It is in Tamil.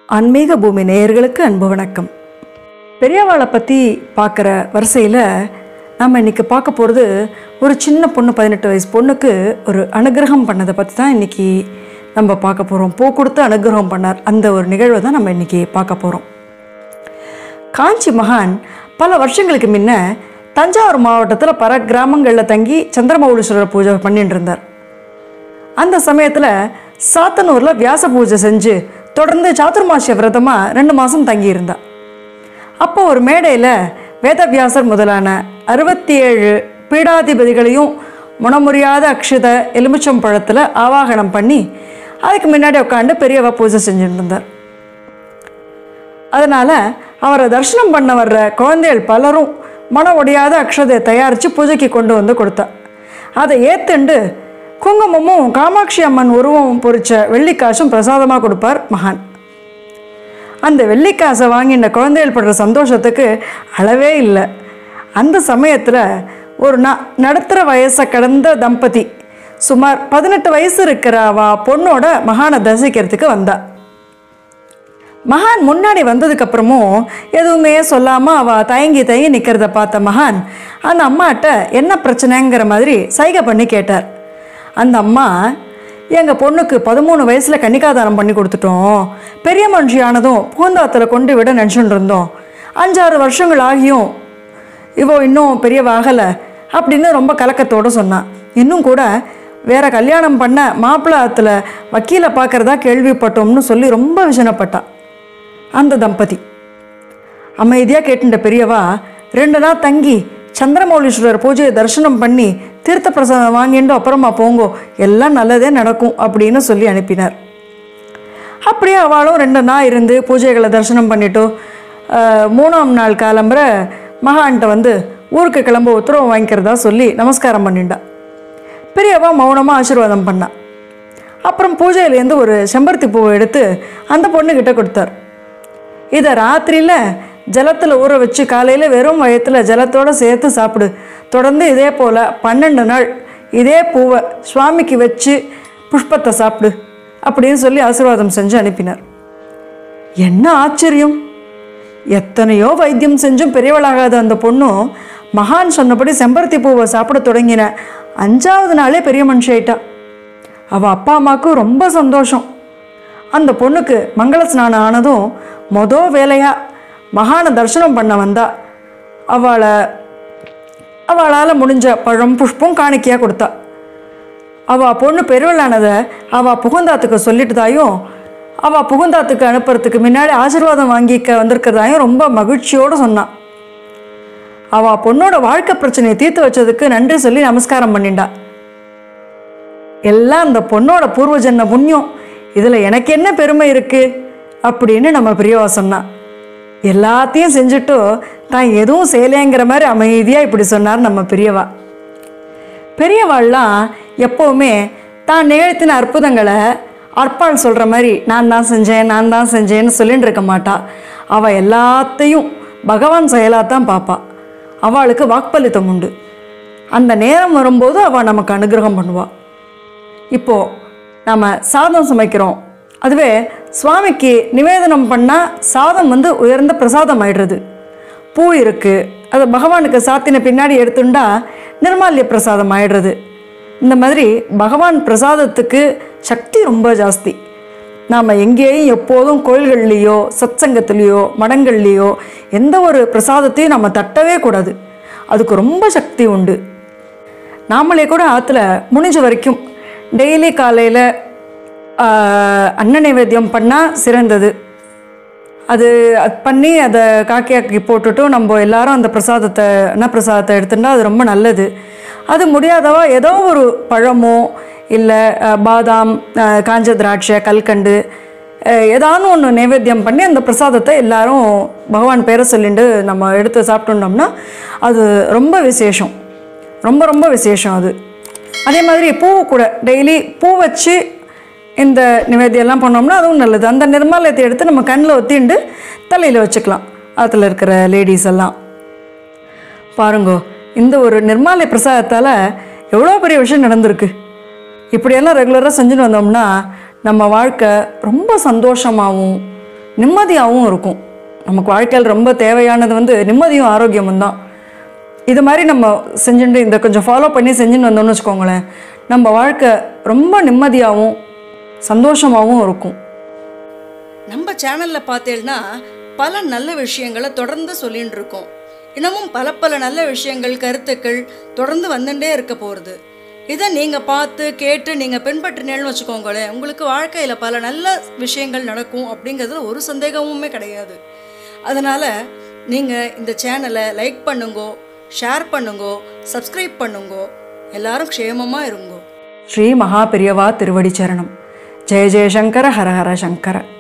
ஆன்மீக பூமி நேயர்களுக்கு அன்பு வணக்கம் பெரியவாளை பற்றி பார்க்குற வரிசையில் நம்ம இன்றைக்கி பார்க்க போகிறது ஒரு சின்ன பொண்ணு பதினெட்டு வயசு பொண்ணுக்கு ஒரு அனுகிரகம் பண்ணதை பற்றி தான் இன்றைக்கி நம்ம பார்க்க போகிறோம் பூ கொடுத்து அனுகிரகம் பண்ணார் அந்த ஒரு நிகழ்வை தான் நம்ம இன்றைக்கி பார்க்க போகிறோம் காஞ்சி மகான் பல வருஷங்களுக்கு முன்ன தஞ்சாவூர் மாவட்டத்தில் பல கிராமங்களில் தங்கி சந்திரமௌலீஸ்வரர் பூஜை பண்ணிட்டு இருந்தார் அந்த சமயத்தில் சாத்தனூரில் வியாச பூஜை செஞ்சு தொடர்ந்து சாதுர்மாசிய விரதமாக ரெண்டு மாதம் தங்கியிருந்தா அப்போ ஒரு மேடையில் வேதவியாசர் முதலான அறுபத்தி ஏழு பீடாதிபதிகளையும் முனமுறியாத அக்ஷத எலுமிச்சம் பழத்தில் ஆவாகனம் பண்ணி அதுக்கு முன்னாடி உட்காந்து பெரியவா பூஜை செஞ்சுட்டு இருந்தார் அதனால் அவரை தரிசனம் பண்ண வர்ற குழந்தைகள் பலரும் மன ஒடியாத அக்ஷதையை தயாரித்து பூஜைக்கு கொண்டு வந்து கொடுத்தா அதை ஏத்துண்டு குங்குமமும் காமாட்சி அம்மன் உருவம் பொறிச்ச வெள்ளிக்காசும் பிரசாதமாக கொடுப்பார் மகான் அந்த வெள்ளிக்காசை வாங்கின குழந்தைகள் படுற சந்தோஷத்துக்கு அளவே இல்லை அந்த சமயத்தில் ஒரு ந நடுத்தர வயசை கடந்த தம்பதி சுமார் பதினெட்டு வயசு இருக்கிற அவ பொண்ணோட மகானை தரிசிக்கிறதுக்கு வந்தா மகான் முன்னாடி வந்ததுக்கப்புறமும் எதுவுமே சொல்லாமல் அவள் தயங்கி தயங்கி நிற்கிறத பார்த்த மகான் அந்த அம்மாட்ட என்ன பிரச்சனைங்கிற மாதிரி சைகை பண்ணி கேட்டார் அந்த அம்மா எங்கள் பொண்ணுக்கு பதிமூணு வயசில் கன்னிகாதானம் பண்ணி கொடுத்துட்டோம் பெரிய மனுஷி ஆனதும் பூந்தாத்தில் கொண்டு விட நினச்சிட்டு இருந்தோம் அஞ்சாறு வருஷங்கள் ஆகியும் இவோ இன்னும் பெரியவாகலை அப்படின்னு ரொம்ப கலக்கத்தோடு சொன்னான் இன்னும் கூட வேற கல்யாணம் பண்ண மாப்பிள்ளாத்தில் வக்கீலை பார்க்குறதா கேள்விப்பட்டோம்னு சொல்லி ரொம்ப விஷனப்பட்டான் அந்த தம்பதி அமைதியாக கேட்டுட்ட பெரியவா ரெண்டு நாள் தங்கி சந்திரமௌலீஸ்வரர் பூஜையை தரிசனம் பண்ணி தீர்த்த பிரசாதம் வாங்கிட்டு அப்புறமா போங்கோ எல்லாம் நல்லதே நடக்கும் அப்படின்னு சொல்லி அனுப்பினார் அப்படியே அவளும் ரெண்டு நாள் இருந்து பூஜைகளை தரிசனம் பண்ணிட்டு ஆஹ், மூணாம் நாள் காலம்புற மகான்கிட்ட வந்து ஊருக்கு கிளம்ப உத்தரவு வாங்கிக்கிறதா சொல்லி நமஸ்காரம் பண்ணிண்டா பெரியவா மௌனமாக ஆசீர்வாதம் பண்ணா அப்புறம் பூஜையிலேருந்து ஒரு செம்பருத்தி பூவை எடுத்து அந்த பொண்ணுக்கிட்ட கொடுத்தார் இதை ராத்திரியில் ஜலத்தில் ஊற வச்சு காலையில் வெறும் வயத்தில் ஜலத்தோடு சேர்த்து சாப்பிடு தொடர்ந்து இதே போல் பன்னெண்டு நாள் இதே பூவை சுவாமிக்கு வச்சு புஷ்பத்தை சாப்பிடு அப்படின்னு சொல்லி ஆசீர்வாதம் செஞ்சு அனுப்பினார் என்ன ஆச்சரியம் எத்தனையோ வைத்தியம் செஞ்சும் பெரியவளாகாத அந்த பொண்ணும் மகான் சொன்னபடி செம்பருத்தி பூவை சாப்பிட தொடங்கின அஞ்சாவது நாளே பெரிய மனுஷியாயிட்டா அவள் அப்பா அம்மாவுக்கு ரொம்ப சந்தோஷம் அந்த பொண்ணுக்கு மங்கள ஸ்நானம் ஆனதும் மொதல் வேலையாக மகானை தரிசனம் பண்ண வந்தா அவளை அவளால் முடிஞ்ச பழம் புஷ்பம் காணிக்கையாக கொடுத்தா அவள் பொண்ணு பெருவளானதை அவள் புகுந்தாத்துக்கு சொல்லிட்டதாயும் அவள் புகுந்தாத்துக்கு அனுப்புறதுக்கு முன்னாடி ஆசீர்வாதம் வாங்கிக்க வந்திருக்கிறதாயும் ரொம்ப மகிழ்ச்சியோடு சொன்னான் அவள் பொண்ணோட வாழ்க்கை பிரச்சனையை தீர்த்து வச்சதுக்கு நன்றி சொல்லி நமஸ்காரம் பண்ணிண்டா எல்லாம் அந்த பொண்ணோட பூர்வ ஜென்ம புண்ணியம் இதில் எனக்கு என்ன பெருமை இருக்குது அப்படின்னு நம்ம பிரியவா சொன்னான் எல்லாத்தையும் செஞ்சுட்டு தான் எதுவும் செய்யலைங்கிற மாதிரி அமைதியாக இப்படி சொன்னார் நம்ம பெரியவா பெரியவாள்லாம் எப்போவுமே தான் நிகழ்த்தின அற்புதங்களை அற்பாள் சொல்கிற மாதிரி நான் தான் செஞ்சேன் நான் தான் செஞ்சேன்னு சொல்லிட்டு இருக்க மாட்டா அவள் எல்லாத்தையும் பகவான் செயலாக தான் பார்ப்பா அவளுக்கு வாக்பலித்தம் உண்டு அந்த நேரம் வரும்போது அவள் நமக்கு அனுகிரகம் பண்ணுவாள் இப்போது நாம் சாதம் சமைக்கிறோம் அதுவே சுவாமிக்கு நிவேதனம் பண்ணால் சாதம் வந்து உயர்ந்த பிரசாதம் ஆயிடுறது பூ இருக்குது அதை பகவானுக்கு சாத்தின பின்னாடி எடுத்துட்டா நிர்மால்ய பிரசாதம் ஆயிடுறது இந்த மாதிரி பகவான் பிரசாதத்துக்கு சக்தி ரொம்ப ஜாஸ்தி நாம் எங்கேயும் எப்போதும் கோயில்கள்லேயோ சத்சங்கத்துலேயோ மடங்கள்லேயோ எந்த ஒரு பிரசாதத்தையும் நம்ம தட்டவே கூடாது அதுக்கு ரொம்ப சக்தி உண்டு நாமளே கூட ஆற்றுல முடிஞ்ச வரைக்கும் டெய்லி காலையில் அன்ன நைவேத்தியம் பண்ணால் சிறந்தது அது அது பண்ணி அதை காக்கையாக்கி போட்டுட்டு நம்ம எல்லாரும் அந்த பிரசாதத்தை அன்னப்பிரசாதத்தை எடுத்துட்டா அது ரொம்ப நல்லது அது முடியாதவா ஏதோ ஒரு பழமோ இல்லை பாதாம் அஹ், காஞ்ச திராட்சை கல்கண்டு அஹ், ஏதானும் ஒன்று நைவேத்தியம் பண்ணி அந்த பிரசாதத்தை எல்லாரும் பகவான் பேரை சொல்லிட்டு நம்ம எடுத்து சாப்பிட்டோம்னா அது ரொம்ப விசேஷம் ரொம்ப ரொம்ப விசேஷம் அது அதே மாதிரி பூ கூட டெய்லி பூ வச்சு இந்த நிவேதியெல்லாம் பண்ணோம்னா அதுவும் நல்லது அந்த நிர்மாலயத்தை எடுத்து நம்ம கண்ணில் ஒத்திண்டு தலையில் வச்சுக்கலாம் அதில் இருக்கிற லேடிஸ் எல்லாம் பாருங்கோ இந்த ஒரு நிர்மாலய பிரசாதத்தால் எவ்வளோ பெரிய விஷயம் நடந்திருக்கு இப்படியெல்லாம் ரெகுலராக செஞ்சுட்டு வந்தோம்னா நம்ம வாழ்க்கை ரொம்ப சந்தோஷமாகவும் நிம்மதியாகவும் இருக்கும் நமக்கு வாழ்க்கையில் ரொம்ப தேவையானது வந்து நிம்மதியும் ஆரோக்கியமும் தான் இது மாதிரி நம்ம செஞ்சுட்டு இந்த கொஞ்சம் ஃபாலோ பண்ணி செஞ்சுன்னு வந்தோம்னு வச்சுக்கோங்களேன் நம்ம வாழ்க்கை ரொம்ப நிம்மதியாகவும் சந்தோஷமாகவும் இருக்கும் நம்ம சேனலில் பார்த்தேன்னா பல நல்ல விஷயங்களை தொடர்ந்து சொல்லின்னு இருக்கோம் இன்னமும் பல பல நல்ல விஷயங்கள் கருத்துக்கள் தொடர்ந்து வந்துட்டே இருக்க போகிறது இதை நீங்கள் பார்த்து கேட்டு நீங்கள் பின்பற்றினேன்னு வச்சுக்கோங்களேன் உங்களுக்கு வாழ்க்கையில் பல நல்ல விஷயங்கள் நடக்கும் அப்படிங்கிறதுல ஒரு சந்தேகமுமே கிடையாது அதனால் நீங்கள் இந்த சேனலை லைக் பண்ணுங்கோ ஷேர் பண்ணுங்கோ சப்ஸ்கிரைப் பண்ணுங்கோ எல்லாரும் க்ஷேமமாக இருங்கோ ஸ்ரீ மகா பெரியவா திருவடி சரணம் ஜெய ஜெயசங்கர ஹர ஹர சங்கர